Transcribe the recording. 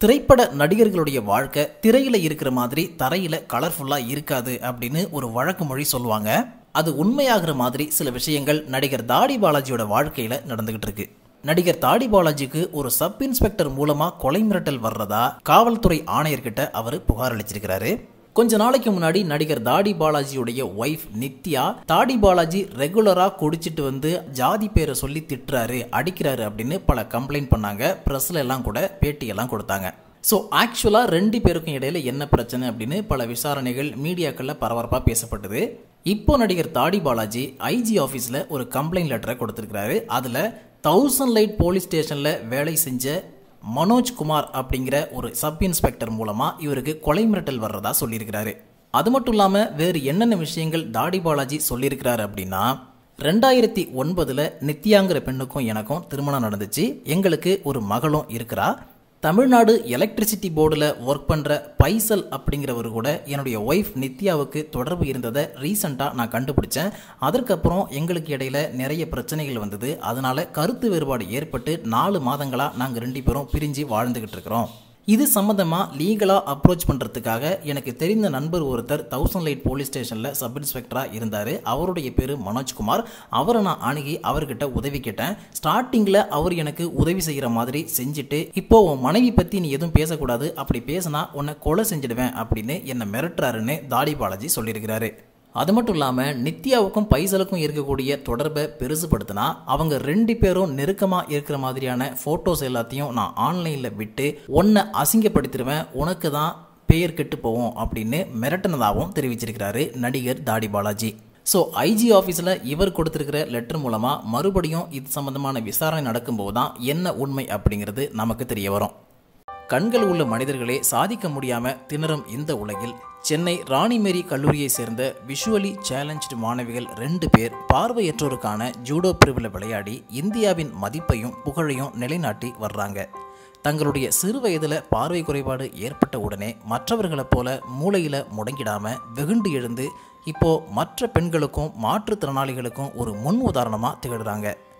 திரைப்பட நடிகர்களுடைய வாழ்க்கை திரையில இருக்கிற மாதிரி தரையில கலர்ஃபுல்லா இருக்காது அப்படின்னு ஒரு வழக்கு மொழி சொல்லுவாங்க அது உண்மையாகிற மாதிரி சில விஷயங்கள் நடிகர் தாடி பாலாஜியோட வாழ்க்கையில நடந்துகிட்டு இருக்கு நடிகர் தாடி பாலாஜிக்கு ஒரு சப் இன்ஸ்பெக்டர் மூலமா கொலை மிரட்டல் வர்றதா காவல்துறை ஆணையர்கிட்ட அவர் புகார் அளிச்சிருக்கிறாரு கொஞ்ச நாளைக்கு முன்னாடி நடிகர் தாடி பாலாஜியுடைய ஒய்ஃப் நித்யா தாடி பாலாஜி ரெகுலரா குடிச்சிட்டு வந்து ஜாதி பேரை சொல்லி திட்டுறாரு அடிக்கிறாரு அப்படின்னு பல கம்ப்ளைண்ட் பண்ணாங்க பிரஸ்ல எல்லாம் கூட பேட்டியெல்லாம் கொடுத்தாங்க ஸோ ஆக்சுவலாக ரெண்டு பேருக்கும் இடையில என்ன பிரச்சனை அப்படின்னு பல விசாரணைகள் மீடியாக்களில் பரபரப்பாக பேசப்பட்டது இப்போ நடிகர் தாடி பாலாஜி ஐஜி ஆஃபீஸில் ஒரு கம்ப்ளைண்ட் லெட்டரை கொடுத்துருக்கிறாரு அதில் தௌசண்ட் லைட் போலீஸ் ஸ்டேஷனில் வேலை செஞ்ச மனோஜ் குமார் அப்படிங்கிற ஒரு சப் இன்ஸ்பெக்டர் மூலமாக இவருக்கு கொலை மிரட்டல் வர்றதா சொல்லியிருக்கிறாரு அது மட்டும் இல்லாமல் வேறு என்னென்ன விஷயங்கள் தாடி பாலாஜி சொல்லியிருக்கிறாரு அப்படின்னா ரெண்டாயிரத்தி ஒன்பதில் நித்யாங்கிற பெண்ணுக்கும் எனக்கும் திருமணம் நடந்துச்சு எங்களுக்கு ஒரு மகளும் இருக்கிறா தமிழ்நாடு எலக்ட்ரிசிட்டி போர்டில் ஒர்க் பண்ணுற பைசல் அப்படிங்கிறவர் கூட என்னுடைய ஒய்ஃப் நித்யாவுக்கு தொடர்பு இருந்ததை ரீசண்டாக நான் கண்டுபிடிச்சேன் அதற்கப்புறம் எங்களுக்கு இடையில நிறைய பிரச்சனைகள் வந்தது அதனால கருத்து வேறுபாடு ஏற்பட்டு நாலு மாதங்களாக நாங்கள் ரெண்டு பேரும் பிரிஞ்சு வாழ்ந்துகிட்டு இருக்கிறோம் இது சம்மந்தமாக லீகலாக அப்ரோச் பண்ணுறதுக்காக எனக்கு தெரிந்த நண்பர் ஒருத்தர் தௌசண்ட் லைட் போலீஸ் ஸ்டேஷனில் சப் இன்ஸ்பெக்டராக இருந்தார் அவருடைய பேர் மனோஜ்குமார் அவரை நான் அணுகி அவர்கிட்ட உதவி கேட்டேன் ஸ்டார்டிங்கில் அவர் எனக்கு உதவி செய்கிற மாதிரி செஞ்சுட்டு இப்போ உன் மனைவி பற்றி நீ எதுவும் பேசக்கூடாது அப்படி பேசினா உன்னை கொலை செஞ்சிடுவேன் அப்படின்னு என்னை மிரட்டுறாருன்னு தாடி பாலாஜி சொல்லியிருக்கிறாரு அது மட்டும் இல்லாமல் நித்யாவுக்கும் பைசலுக்கும் இருக்கக்கூடிய தொடர்பை பெருசுபடுத்தினா அவங்க ரெண்டு பேரும் நெருக்கமாக இருக்கிற மாதிரியான ஃபோட்டோஸ் எல்லாத்தையும் நான் ஆன்லைனில் விட்டு உன்னை அசிங்கப்படுத்திடுவேன் உனக்கு தான் பெயர் கெட்டு போவோம் அப்படின்னு மிரட்டினதாகவும் தெரிவிச்சிருக்கிறாரு நடிகர் தாடி பாலாஜி ஸோ ஐஜி ஆஃபீஸில் இவர் கொடுத்துருக்கிற லெட்டர் மூலமாக மறுபடியும் இது சம்பந்தமான விசாரணை நடக்கும்போது தான் என்ன உண்மை அப்படிங்கிறது நமக்கு தெரிய வரும் கண்கள் உள்ள மனிதர்களே சாதிக்க முடியாம திணறும் இந்த உலகில் சென்னை ராணிமேரி கல்லூரியை சேர்ந்த விஷுவலி சேலஞ்சு மாணவிகள் ரெண்டு பேர் பார்வையற்றோருக்கான ஜூடோ பிரிவில் விளையாடி இந்தியாவின் மதிப்பையும் புகழையும் நிலைநாட்டி வர்றாங்க தங்களுடைய சிறு வயதில் பார்வை குறைபாடு ஏற்பட்ட உடனே மற்றவர்களைப் போல மூளையில் முடங்கிடாம வெகுண்டு எழுந்து இப்போ மற்ற பெண்களுக்கும் மாற்றுத்திறனாளிகளுக்கும் ஒரு முன் உதாரணமாக திகழ்கிறாங்க